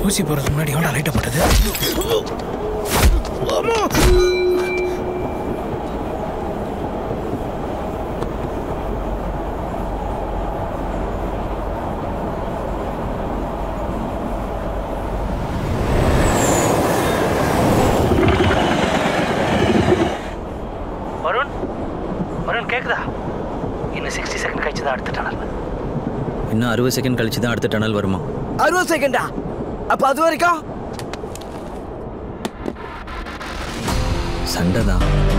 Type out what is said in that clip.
ஊசி போறதுக்கு முன்னாடி எவ்வளோ லைட்டை போட்டது வருண் வருண் கேக்குதா இன்னும் சிக்ஸ்டி செகண்ட் கழிச்சு தான் அடுத்த டனல் இன்னும் அறுபது செகண்ட் கழிச்சு தான் அடுத்த டனல் வருமா அறுபது செகண்டா அப்ப அது வரைக்கும் சண்டை தான்